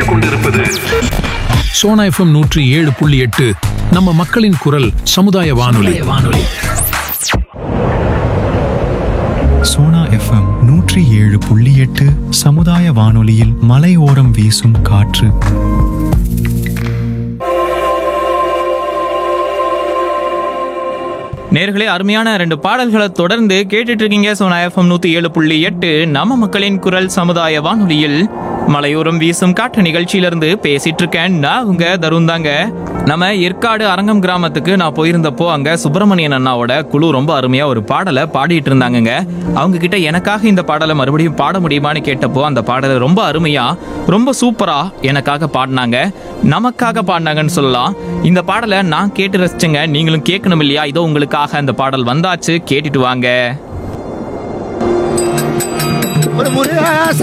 கேட்டுக் கொண்டிருப்பது சோனா எஃப்எம் நூற்றி ஏழு புள்ளி எட்டு நம்ம மக்களின் குரல் சமுதாய வானொலி வானொலி சோனா எஃப்எம் நூற்றி ஏழு புள்ளி எட்டு சமுதாய வானொலியில் மலையோரம் வீசும் காற்று நேர்களே அருமையான ரெண்டு பாடல்களை தொடர்ந்து கேட்டுட்டு இருக்கீங்க சோனா எஃப்எம் நூத்தி ஏழு புள்ளி எட்டு நம்ம மக்களின் குரல் சமுதாய வானொலியில் மலையோரம் வீசும் காற்று நிகழ்ச்சியிலிருந்து பேசிட்டு இருக்கேன் நான் உங்க தருண் தாங்க நம்ம ஏற்காடு அரங்கம் கிராமத்துக்கு நான் போயிருந்தப்போ அங்க சுப்பிரமணியன் அண்ணாவோட குழு ரொம்ப அருமையா ஒரு பாடலை பாடிட்டு இருந்தாங்கங்க அவங்க கிட்ட எனக்காக இந்த பாடலை மறுபடியும் பாட முடியுமான்னு கேட்டப்போ அந்த பாடலை ரொம்ப அருமையா ரொம்ப சூப்பரா எனக்காக பாடினாங்க நமக்காக பாடினாங்கன்னு சொல்லலாம் இந்த பாடலை நான் கேட்டு ரசிச்சேங்க நீங்களும் கேட்கணும் இல்லையா இதோ உங்களுக்காக அந்த பாடல் வந்தாச்சு கேட்டுட்டு வாங்க ஒரு முருகா